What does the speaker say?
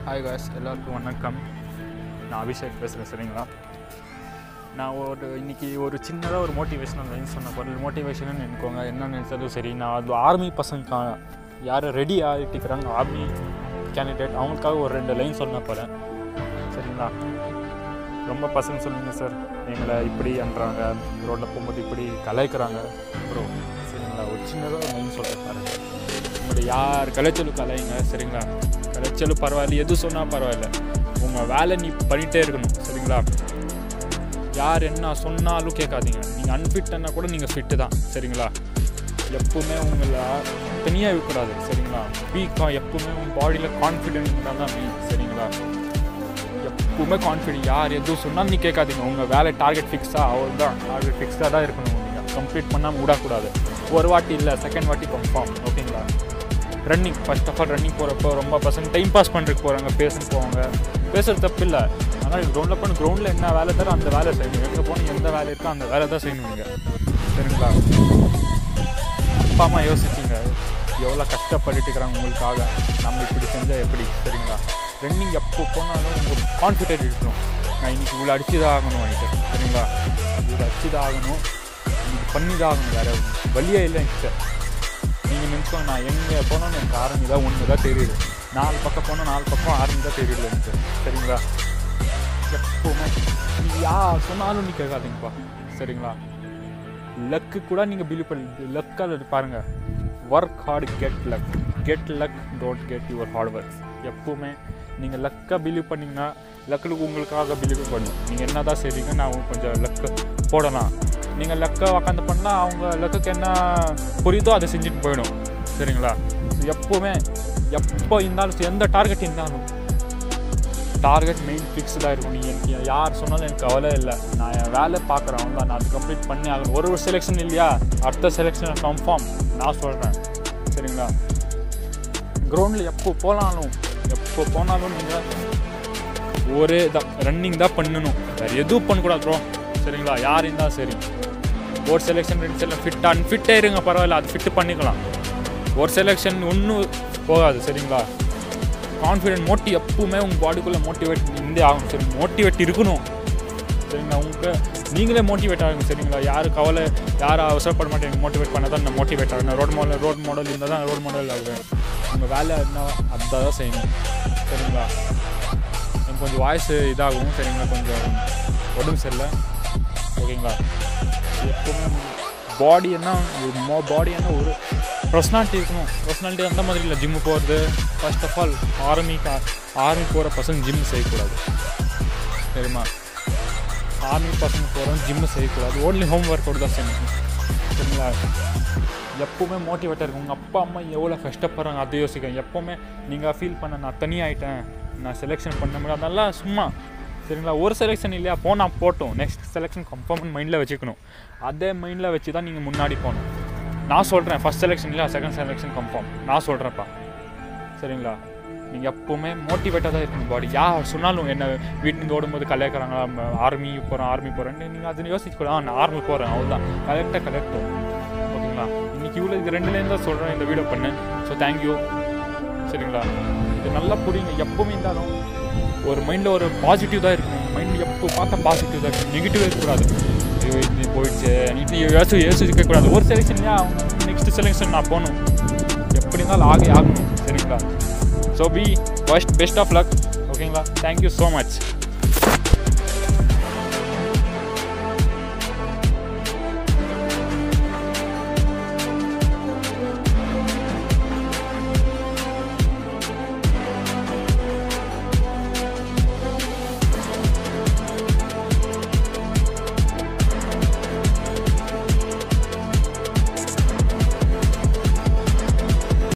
hi guys எல்லாருக்கும் வணக்கம் நான் அபிஷேக் பேசுகிறேன் சரிங்களா நான் ஒரு இன்னைக்கு ஒரு சின்னதாக ஒரு மோட்டிவேஷனல் லைன் சொன்ன பொருள் மோட்டிவேஷன் நினைக்கோங்க என்ன நினைச்சாலும் சரி நான் அது ஆர்மி பசங்க யார் ரெடி ஆகிட்டுக்கிறாங்க ஆர்மி கேண்டிடேட் அவங்களுக்காக ஒரு ரெண்டு லைன் சொன்ன போகிறேன் சரிங்களா ரொம்ப பசங்க சொல்லுங்க சார் எங்களை இப்படி அன்றாங்க ரோட்டில் போகும்போது இப்படி கலாய்க்கிறாங்க ப்ரோ சரிங்களா ஒரு சின்னதாக ஒரு லைன் சொல்கிறேன் பாருங்க உங்களுடைய யார் கலைச்சலும் கலையுங்க சரிங்களா கலைச்சலும் பரவாயில்ல எது சொன்னால் பரவாயில்ல உங்கள் வேலை நீ பண்ணிகிட்டே இருக்கணும் சரிங்களா யார் என்ன சொன்னாலும் கேட்காதீங்க நீங்கள் அன்ஃபிட்னா கூட நீங்கள் ஃபிட்டு தான் சரிங்களா எப்பவுமே உங்களை தனியாக இருக்கக்கூடாது சரிங்களா வீக்காக எப்பவுமே உங்கள் பாடியில் கான்ஃபிடென்ட் தான் தான் மெயின் சரிங்களா எப்பவுமே கான்ஃபிடென்ட் யார் எதுவும் சொன்னாலும் நீ கேட்காதீங்க உங்கள் வேலை டார்கெட் ஃபிக்ஸாக அவள் தான் டார்கெட் ஃபிக்ஸாக தான் இருக்கணும் நீங்கள் கம்ப்ளீட் பண்ணாமல் விடக்கூடாது ஒரு வாட்டி இல்லை செகண்ட் வாட்டி கன்ஃபார்ம் ஓகேங்களா running first of all running போகிறப்போ ரொம்ப பசங்க டைம் பாஸ் பண்ணுறதுக்கு போகிறாங்க பேசணும் போவாங்க பேசுறது தப்பு இல்லை ஆனால் கிரௌண்டில் போன கிரௌண்டில் என்ன வேலை தரோ அந்த வேலை செய்யணும் எங்கே போனால் எந்த வேலை இருக்கோ அந்த வேலை தான் செய்யணும் நீங்கள் சரிங்களா அப்பா அம்மா யோசிச்சிங்க எவ்வளோ கஷ்டப்பட்டுட்டு இருக்கிறாங்க உங்களுக்காக நம்ம இப்படி செஞ்சால் எப்படி சரிங்களா ரன்னிங் எப்போ போனாலும் உங்களுக்கு கான்ஃபிடென்ட் இருக்கணும் நான் இன்னைக்கு இவ்வளோ அடிச்சு தான் ஆகணும் எனக்கு சரிங்களா இவ்வளோ அடிச்சு தான் ஆகணும் இன்னைக்கு பண்ணி தான் ஆகணும் வேறு வழியே இல்லை என்கிட்ட நீங்கள் நினச்சோம் நான் எங்கே போனாலும் எனக்கு ஆர்மி தான் ஒன்று தான் தெரியுது நாலு பக்கம் போனால் நாலு பக்கம் ஆர்மி தான் தெரியுது எனக்கு சரிங்களா எப்போவுமே நீ யார் சொன்னாலும் நீ கேட்காதீங்கப்பா சரிங்களா லக்கு கூட நீங்கள் பிலீவ் பண்ணி லக்காக பாருங்கள் work hard get luck get luck don't get your hard works எப்போவுமே நீங்கள் லக்காக பிலீவ் பண்ணிங்கன்னா லக்குக்கு உங்களுக்காக பிலீவ் பண்ணும் நீங்கள் என்ன தான் செய்றீங்க நான் கொஞ்சம் லக்கு போடலாம் நீங்கள் லக்கை உக்காந்து பண்ணால் அவங்க லக்குக்கு என்ன புரியுதோ அதை செஞ்சுட்டு போயிடும் சரிங்களா எப்போவுமே எப்போ இருந்தாலும் எந்த டார்கெட் இருந்தாலும் டார்கெட் மெயின் ஃபிக்ஸ்டாக இருக்கும் நீங்கள் எனக்கு யார் சொன்னாலும் எனக்கு கவலை இல்லை நான் என் வேலை பார்க்குறேன் தான் நான் அது கம்ப்ளீட் பண்ணி ஆகணும் ஒரு ஒரு செலெக்ஷன் இல்லையா அடுத்த செலெக்ஷன் கன்ஃபார்ம் நான் சொல்கிறேன் சரிங்களா கிரவுண்டில் எப்போ போனாலும் எப்போ போனாலும் நீங்கள் ஒரே தான் ரன்னிங் தான் பண்ணணும் வேறு எதுவும் பண்ணக்கூடாது ப்ரோ சரிங்களா யார் இருந்தால் சரி ஒரு செலெக்ஷன் ரெண்டு செலக்ஷன் ஃபிட் அன்ஃபிட்டே இருங்க பரவாயில்ல அது ஃபிட்டு பண்ணிக்கலாம் ஒரு செலெக்ஷன் ஒன்றும் போகாது சரிங்களா கான்ஃபிடென்ட் மோட்டி எப்பவுமே உங்கள் பாடிக்குள்ளே மோட்டிவேட் இருந்தே ஆகும் சரி மோட்டிவேட் இருக்கணும் சரிங்களா உங்களுக்கு நீங்களே மோட்டிவேட் ஆகுங்க சரிங்களா யார் கவலை யார் அவசரப்பட மாட்டேங்க மோட்டிவேட் பண்ண தான் நான் மோட்டிவேட் ஆகணும் ரோட் மாடல் ரோட் மாடல் இருந்தால் தான் ரோட் மாடல் ஆகுவேன் உங்கள் வேலை என்ன அதை தான் செய்யணும் சரிங்களா எனக்கு கொஞ்சம் வாய்ஸ் இதாகும் சரிங்களா கொஞ்சம் உடம்பு சரியில்லை ஓகேங்களா எப்பவுமே பாடி என்ன மோ பாடி என்ன ஒரு பர்சனாலிட்டி இருக்கணும் பர்சனாலிட்டி அந்த மாதிரி இல்லை ஜிம்மு போகிறது first of all army army போகிற பசங்க ஜிம் செய்யக்கூடாது சரிம்மா ஆர்மி பசங்க போகிறோம் ஜிம்மு செய்யக்கூடாது ஓன்லி ஹோம் ஒர்க் அவுட் தான் செய்யணும் சரிங்களா எப்போவுமே மோட்டிவேட்டாக இருக்கும் உங்கள் அப்பா அம்மா எவ்வளோ கஷ்டப்படுறாங்க அதை யோசிக்கிறேன் எப்போவுமே நீங்கள் ஃபீல் பண்ண நான் தனியாயிட்டேன் நான் செலெக்ஷன் பண்ண முடியாது அதெல்லாம் சும்மா சரிங்களா ஒரு செலெக்ஷன் இல்லையா போனால் போட்டோம் நெக்ஸ்ட் செலெக்ஷன் கன்ஃபார்ம் மைண்டில் வச்சுக்கணும் அதே மைண்டில் வச்சு தான் நீங்கள் முன்னாடி போகணும் நான் சொல்கிறேன் ஃபஸ்ட் செலெக்ஷன் இல்லையா செகண்ட் செலெக்ஷன் கன்ஃபார்ம் நான் சொல்கிறேன்ப்பா சரிங்களா நீங்கள் எப்போவுமே மோட்டிவேட்டாக தான் இருக்கணும் பாடி யார் சொன்னாலும் என்ன வீட்டுக்கு ஓடும்போது கலைக்கிறாங்களா ஆர்மி போகிறேன் ஆர்மி போகிறேன்னு நீங்கள் அதை யோசிச்சுக்கூடாது நான் ஆர்மி போகிறேன் அவ்வளோதான் கரெக்டாக கரெக்டும் ஓகேங்களா இன்றைக்கி இவ்வளோ இது ரெண்டுலேருந்து தான் சொல்கிறேன் இந்த வீடியோ பண்ணேன் ஸோ தேங்க்யூ சரிங்களா இது நல்லா புரியுங்க எப்போவுமே இருந்தாலும் ஒரு மைண்டில் ஒரு பாசிட்டிவ் தான் இருக்கும் மைண்ட் எப்போ பார்த்தா பாசிட்டிவ் தான் இருக்கும் நெகட்டிவ் இருக்கக்கூடாது ஐயோ இது போயிடுச்சு இது யோசி யோசிக்கக்கூடாது ஒரு செலெக்ஷன்லையா நெக்ஸ்ட் செலெக்ஷன் நான் போகணும் எப்படி இருந்தாலும் ஆகி ஆகணும் சரிங்களா so be first best of luck ஓகேங்களா தேங்க்யூ ஸோ மச்